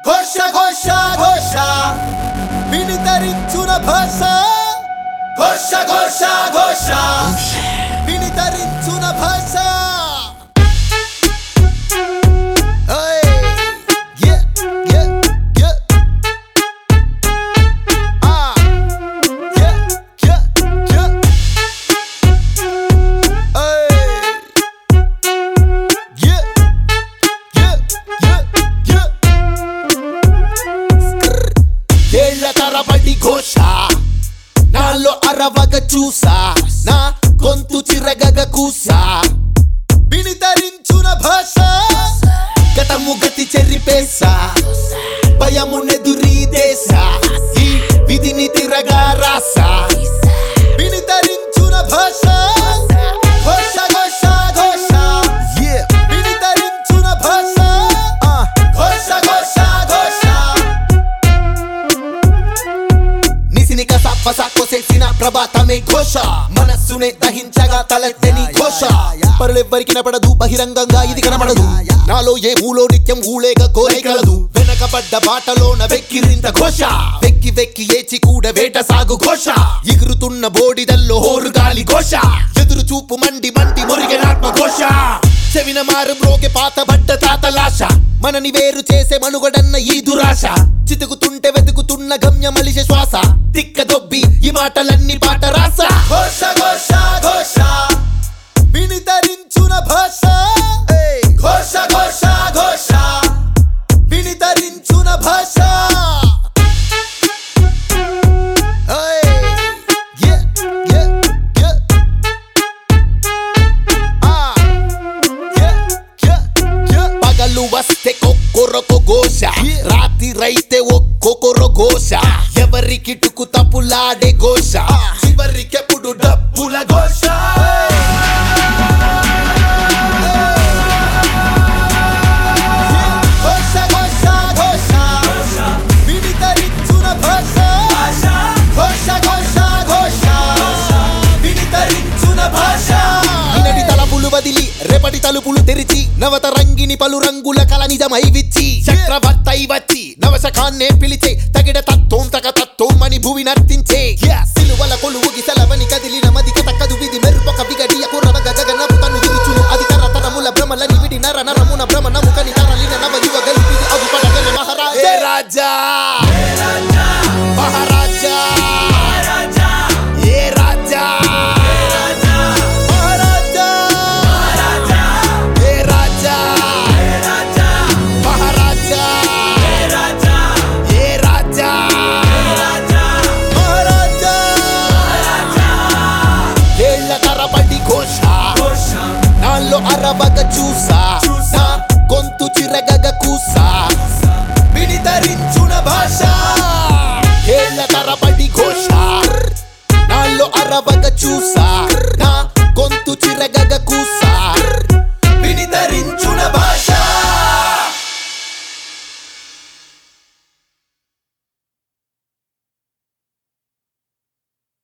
ఘోష ఘోష ఘోష వినితరించున భాష ఘోష ఘోష ఘోష వినితరించున భాష Hey, yeah, yeah, yeah. Ah, yeah, yeah, yeah. Hey, yeah, yeah, yeah, yeah. ఏళ్ల తరబడి ఘోష నాలో అరవగ చూసా నా గొంతు చిరగగ కూసా వినితరించున భాష గతము గతి చెరిపేసా భయము నెదురీదేశా ఈ విధిని తిరగా రాసా వినితరించున భాష ఘోష ఘోష ఘోష వినితరించున భాష ఘోష ఘోష ఘోష నిసిని కసాప సాకోసేసిన ప్రభాతమే ఘోష మనస్సునే దహించగా తలెత్తని ఘోష పరులెవ్వరికి నపడదు బహిరంగంగా ఇది కనబడదు నాలో ఏ మూలో నిత్యం ఊలేక కోరికలదు వెనకబడ్డ బాటలోన వెక్కిరింత ఘోష వెక్కి వెక్కి ఏచి కూడా వేట సాగు ఘోష ఎగురుతున్న బోడిదల్లో హోరు గాలి ఘోష ఎదురు చూపు మండి మండి మురిగెనాత్మ ఘోష చెవిన మారు మ్రోగే పాతబడ్డ తాతలాశ మనని వేరు చేసే మనుగడన్న ఈ దురాశ చితుకుతుంటే వెతుకుతున్న గమ్య మలిష శ్వాస తిక్క దొబ్బి ఈ మాటలన్నీ పాట రాస ఘోష ఘోష ఘోష వినితరించున భాష ఘోష ఘోష ఘోష వినితరించున భాష Hey, yeah, yeah, yeah. Ah. పగలు వస్తే కొక్కొరొక ఘోష రాత్రి రైతే ఒక్కొక్కరో ఘోష ఎవరికి టుకు తప్పులాడే ఘోష చివరికెప్పుడు డబ్బుల ఘోష ఘోష ఘోష ఘోష వినితరించున భాష ఘోష ఘోష ఘోష వినితరించున భాష నినటి తలపులు వదిలి రేపటి తలుపులు తెరిచి నవత రంగిని పలు రంగుల కల నిజమై విచ్చి చక్రవర్తై వచ్చి నవశకాన్నే పిలిచే తగిడ తత్వం తగ తత్వం అని భూమి నర్తించే సిలువల కొలువుగి సెలవని కదిలిన మది కథకదు విధి మెరుపొక విగడియ కుర్రవ గగనపు తను తిరుచును అది తర తరముల భ్రమలని విడి నర నరమున భ్రమణము కని తరలిన నవ యువ గలిపిది అగు పడగల మహారాజా రాజా మహారాజా ఏ రాజా మహారాజా ఏ రాజా మహారాజా ఏ రాజా మహారాజా ఏళ్ల తరబడి ఘోష నాలో అరవగ చూసా